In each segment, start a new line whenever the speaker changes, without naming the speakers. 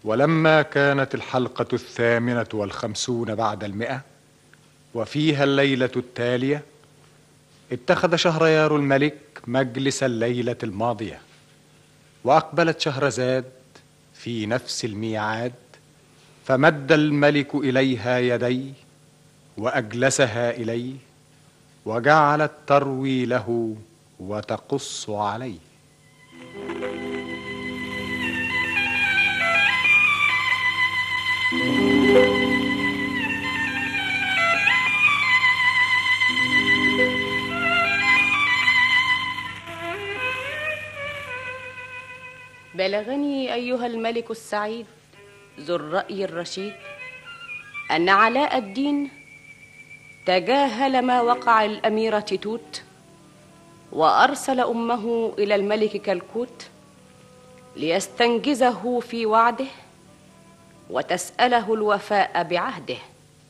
ولما كانت الحلقة الثامنة والخمسون بعد المئة وفيها الليلة التالية اتخذ شهريار الملك مجلس الليلة الماضية وأقبلت شهرزاد في نفس الميعاد فمد الملك إليها يديه وأجلسها إليه وجعلت تروي له وتقص عليه
بلغني أيها الملك السعيد ذو الرأي الرشيد أن علاء الدين تجاهل ما وقع الأميرة توت وأرسل أمه إلى الملك كلكوت ليستنجزه في وعده وتسأله الوفاء بعهده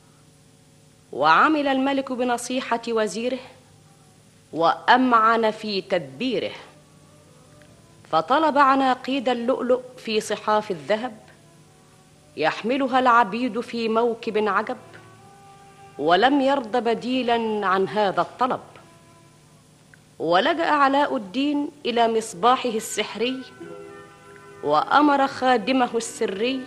وعمل الملك بنصيحة وزيره وأمعن في تدبيره فطلب عناقيد اللؤلؤ في صحاف الذهب يحملها العبيد في موكب عجب ولم يرض بديلا عن هذا الطلب ولجا علاء الدين الى مصباحه السحري وامر خادمه السري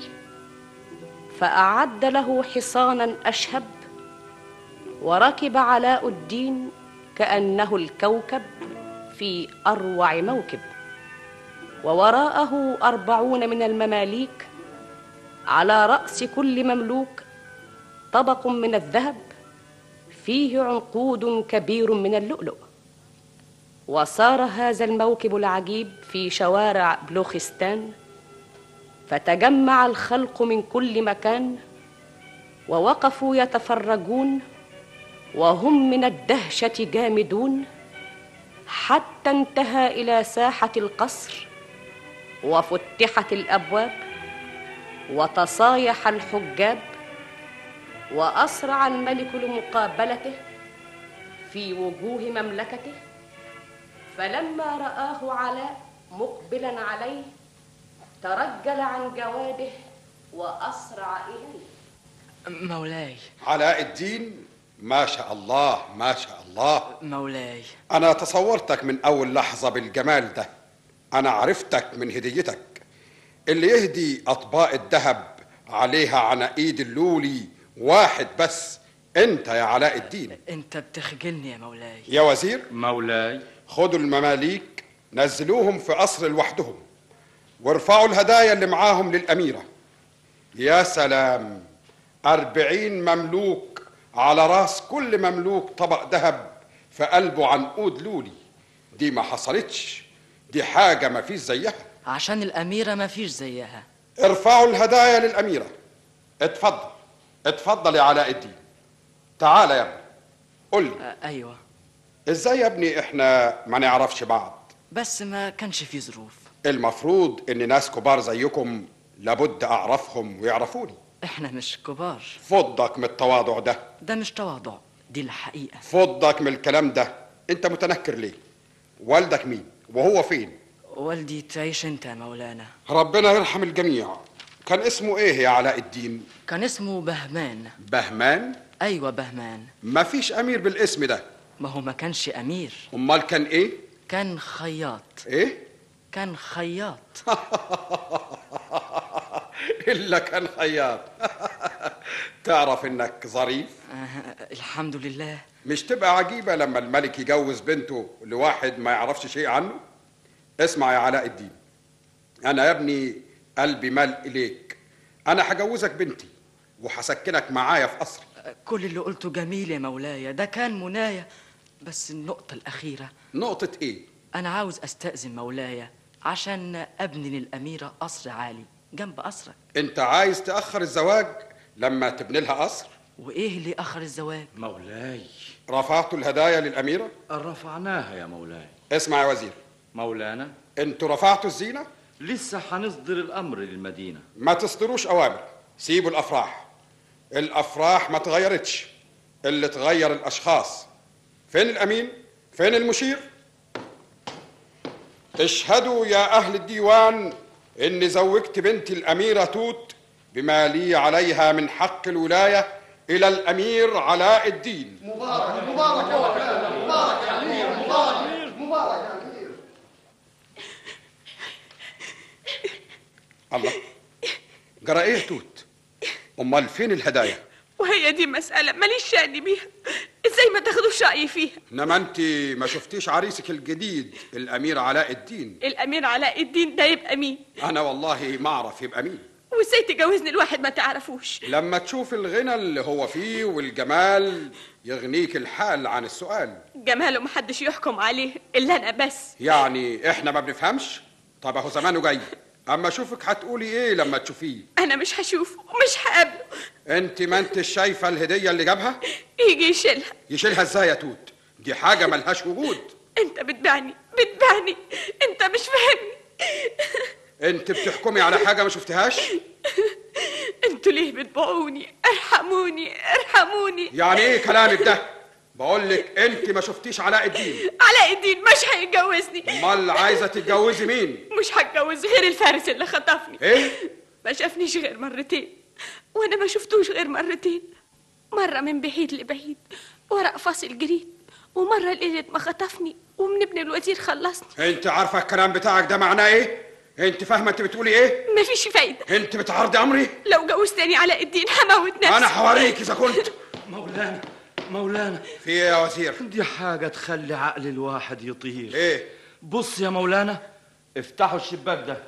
فاعد له حصانا اشهب وركب علاء الدين كانه الكوكب في اروع موكب ووراءه أربعون من المماليك على رأس كل مملوك طبق من الذهب فيه عنقود كبير من اللؤلؤ وصار هذا الموكب العجيب في شوارع بلوخستان فتجمع الخلق من كل مكان ووقفوا يتفرجون وهم من الدهشه جامدون حتى انتهى الى ساحه القصر وفتحت الابواب وتصايح الحجاب واسرع الملك لمقابلته في وجوه مملكته فلما راه علاء مقبلا عليه ترجل عن جواده واسرع اليه
مولاي
علاء الدين ما شاء الله ما شاء الله
مولاي
أنا تصورتك من أول لحظة بالجمال ده أنا عرفتك من هديتك اللي يهدي أطباق الذهب عليها عناقيد اللولي واحد بس أنت يا علاء الدين
انت بتخجلني يا مولاي
يا وزير
مولاي
خدوا المماليك نزلوهم في قصر لوحدهم وارفعوا الهدايا اللي معاهم للأميرة يا سلام أربعين مملوك على راس كل مملوك طبق ذهب في قلبه عنقود لولي دي ما حصلتش دي حاجة ما فيش زيها
عشان الأميرة ما فيش زيها
ارفعوا الهدايا للأميرة اتفضل اتفضل يا علاء الدين تعال يا ابني قول لي
آه، أيوة
ازاي يا ابني احنا ما نعرفش بعض
بس ما كانش في ظروف
المفروض ان ناس كبار زيكم لابد اعرفهم ويعرفوني
احنا مش كبار
فضك من التواضع ده
ده مش تواضع دي الحقيقة
فضك من الكلام ده انت متنكر ليه والدك مين وهو فين
والدي تعيش انت يا مولانا
ربنا يرحم الجميع كان اسمه ايه يا علاء الدين
كان اسمه بهمان
بهمان
أيوة بهمان
ما فيش امير بالاسم ده
ما هو ما كانش أمير
امال كان ايه
كان خياط
ايه
كان خياط
الا كان خياط تعرف انك ظريف
آه الحمد لله
مش تبقى عجيبة لما الملك يجوز بنته لواحد ما يعرفش شيء عنه اسمع يا علاء الدين أنا يا ابني قلبي مال إليك أنا هجوزك بنتي وهسكنك معايا في قصري
آه، كل اللي قلته جميل يا مولاي ده كان منايا بس النقطة الأخيرة
نقطة إيه؟
أنا عاوز أستأذن مولاي عشان أبني للأميرة قصر عالي جنب قصرك
أنت عايز تأخر الزواج لما تبني لها قصر
وإيه اللي أخر الزواج
مولاي
رفعتوا الهدايا للأميرة
رفعناها يا مولاي
اسمع يا وزير
مولانا
أنتوا رفعتوا الزينة
لسه هنصدر الأمر للمدينة
ما تصدروش أوامر سيبوا الأفراح الأفراح ما تغيرتش اللي تغير الأشخاص فين الأمين؟ فين المشير؟ اشهدوا يا أهل الديوان إني زوجت بنتي الأميرة توت بما لي عليها من حق الولاية إلى الأمير علاء الدين الله جرى ايه يا توت امال فين الهدايا
وهي دي مسألة ماليش شأن بيها ازاي ما تاخدوش رأيي فيها
انما انت ما شفتيش عريسك الجديد الامير علاء الدين
الأمير علاء الدين ده يبقى مين
انا والله ما اعرف يبقى مين
وازاي تجوزني الواحد ما تعرفوش
لما تشوف الغنى اللي هو فيه والجمال يغنيك الحال عن السؤال
جماله محدش يحكم عليه إلا أنا بس
يعني احنا ما بنفهمش طب اهو زمانه جاي اما اشوفك هتقولي ايه لما تشوفيه
أنا مش هشوفه ومش هقابله
انت ما انت شايفه الهديه اللي جابها
يجي يشيلها
يشيلها ازاي يا توت دي حاجه ملهاش وجود
أنت بتبعني بتبعني أنت مش فاهمني
انت بتحكمي على حاجه ما شفتهاش
أنتوا ليه بتبيعوني ارحموني ارحموني
يعني ايه كلامك ده بقول لك انت ما شفتيش علاء الدين
علاء الدين مش هيتجوزني
امال عايزه تتجوزي مين
مش هتجوز غير الفارس اللي خطفني
ايه
ما شافنيش غير مرتين وانا ما شفتوش غير مرتين مرة من بعيد لبعيد ورق فاصل جريد ومرة ليلة ما خطفني ومن ابن الوزير خلصني
انت عارفه الكلام بتاعك ده معناه ايه انت فاهمه انت بتقولي ايه
مفيش فايدة
انت بتعرضي امري
لو جوزتني علاء الدين هموت نفسي
انا هوريك اذا كنت
مولانا مولانا
في ايه يا وزير
دي حاجة تخلي عقل الواحد يطير
ايه
بص يا مولانا افتحوا الشباك ده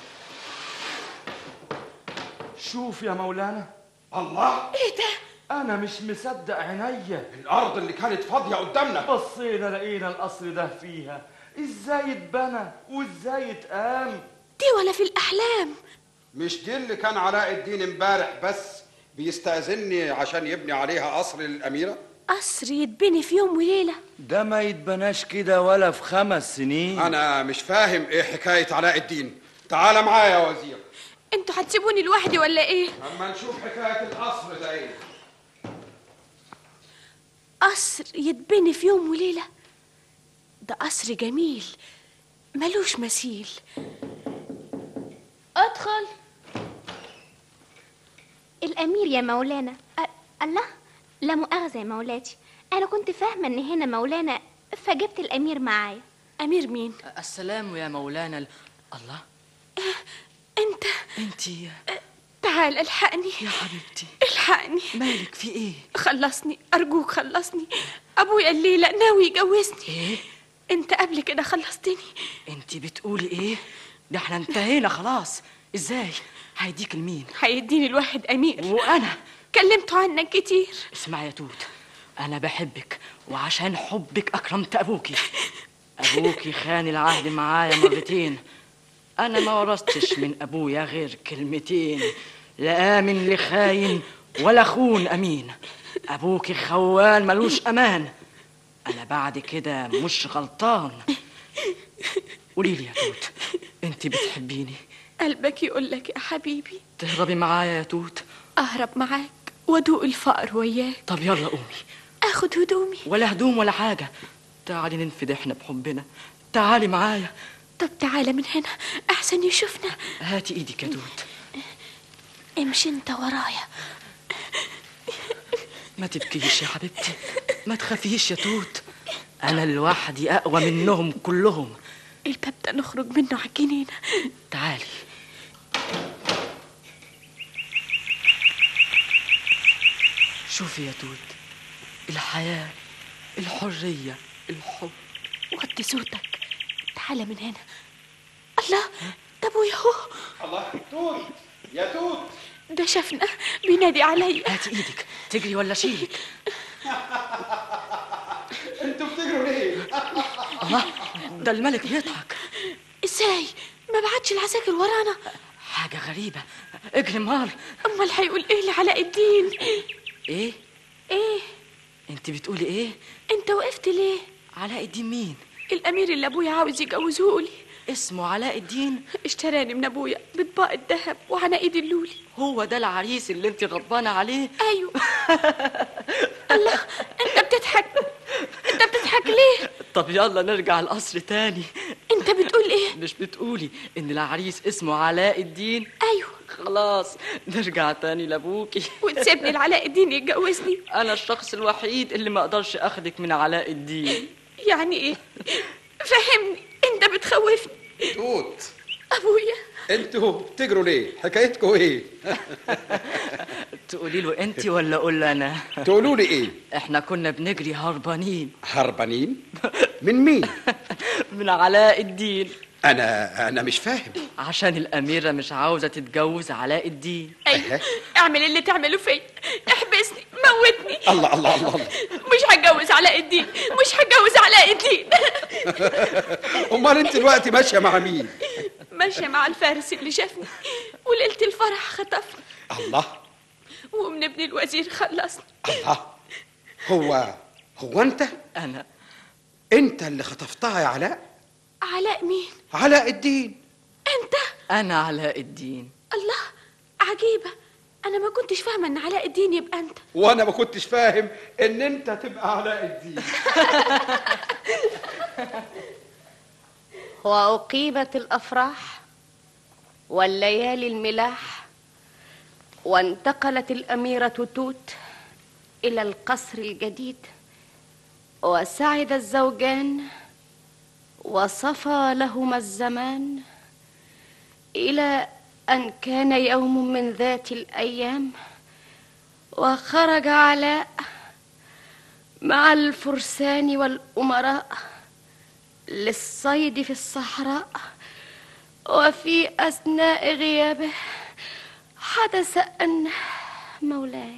شوف يا مولانا
الله
ايه ده
انا مش مصدق عينيا
الارض اللي كانت فاضيه قدامنا
بصينا لقينا القصر ده فيها ازاي اتبنى وازاي اتقام
دي ولا في الأحلام
مش دي اللي كان علاء الدين امبارح بس بيستأذني عشان يبني عليها قصر للأميرة
قصر يتبني في يوم وليلة
ده ما يتبناش كده ولا في خمس سنين
أنا مش فاهم إيه حكاية علاء الدين تعال معايا يا وزير
انتوا هتسيبوني لوحدي ولا ايه
أما نشوف حكاية القصر ده إيه
قصر يتبني في يوم وليلة ده قصر جميل ملوش مثيل
ادخل الامير يا مولانا أ- الله لا مؤاخذه يا مولاتي انا كنت فاهمه ان هنا مولانا فجبت الامير معايا
أمير مين
السلام يا مولانا ال- الله
انت
انتي
تعال الحقني
يا حبيبتي
الحقني
مالك في ايه
خلصني أرجوك خلصني أبويا الليلة ناوي يجوزني
ايه
أنت قبل كده خلصتني
انتي بتقولي ايه ده احنا انتهينا خلاص ازاي هيديك لمين
هيديني الواحد أمير
وانا
كلمته عنك كتير
اسمع يا توت انا بحبك وعشان حبك اكرمت ابوكي ابوكي خان العهد معايا مرتين انا ما ورثتش من ابويا غير كلمتين لا امن لخاين ولا خون امين ابوكي خوان ملوش امان انا بعد كده مش غلطان قولي لي يا توت انت بتحبيني
قلبك يقول لك يا حبيبي
تهربي معايا يا توت
أهرب معاك وأدوق الفقر وياك
طب يلا قومي
أخد هدومي
ولا هدوم ولا حاجة تعالي ننفد احنا بحبنا تعالي معايا
طب تعالى من هنا أحسن يشوفنا
هاتي ايدك يا توت
امشي انت ورايا
ما تبكيش يا حبيبتي ما تخافيش يا توت انا لوحدي اقوى منهم كلهم
الباب ده نخرج منه على الجنينة
تعالي شوفي يا توت الحياة الحرية الحب
وطي صوتك تعالى من هنا الله ده ابويا اهو
الله توت يا توت
ده شافنا بينادي عليا
هاتي ايدك تجري ولا شيلك
انتوا بتجروا ليه؟
الله ده الملك بيضحك
ازاي ما بعتش العساكر ورانا
حاجة غريبة اجري مار
امال هيقول ايه لعلاء الدين
ايه
ايه
انت بتقولي ايه
انت وقفت ليه
علاء الدين مين
الامير اللي ابويا عاوز يجوزهولي
اسمه علاء الدين
اشتراني من ابويا بطباق الذهب وعناقيد اللولي
هو ده العريس اللي انت غضبانة عليه
ايوه الله انت بتضحك انت بتضحك ليه
طب يلا نرجع القصر تاني
انت بتقول ايه
مش بتقولي ان العريس اسمه علاء الدين
ايوه
خلاص نرجع تاني لابوكي
وتسيبني لعلاء الدين يتجوزني
انا الشخص الوحيد اللي ما اقدرش اخدك من علاء الدين
يعني ايه فهمني انت بتخوفني
توت
ابويا
انتوا بتجروا ليه حكايتكم ايه
تقولي له انت ولا اقول له انا
تقولوا لي ايه
احنا كنا بنجري هربانين
هربانين من مين
من علاء الدين
انا انا مش فاهم
عشان الأميرة مش عاوزة تتجوز علاء الدين
ايوه اعمل اللي تعمله فيا احبسني موتني
الله الله الله, الله.
مش هتجوز علاء الدين مش هتجوز علاء الدين
امال انت دلوقتي ماشيه مع مين
ماشيه مع الفارس اللي شافني وليله الفرح خطفني
الله
ومن ابن الوزير خلصني
الله هو هو انت
أنا
انت اللي خطفتها يا علاء
علاء مين
علاء الدين
انت
أنا علاء الدين
الله عجيبه انا ما كنتش فاهمه ان علاء الدين يبقى انت
وانا ما كنتش فاهم ان انت تبقى علاء الدين
وأقيمت الأفراح والليالي الملاح وانتقلت الأميرة توت إلى القصر الجديد وسعد الزوجان وصفى لهما الزمان إلى أن كان يوم من ذات الأيام وخرج علاء مع الفرسان والأمراء للصيد في الصحراء وفي أثناء غيابه حدث أن مولاي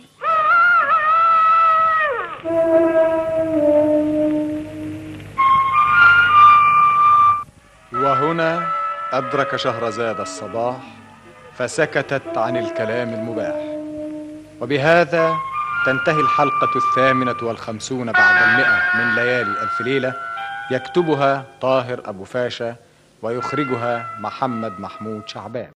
وهنا أدرك شهرزاد الصباح فسكتت عن الكلام المباح وبهذا تنتهي الحلقة الثامنة والخمسون بعد المئة من ليالي ألف ليلة يكتبها طاهر أبو فاشا ويخرجها محمد محمود شعبان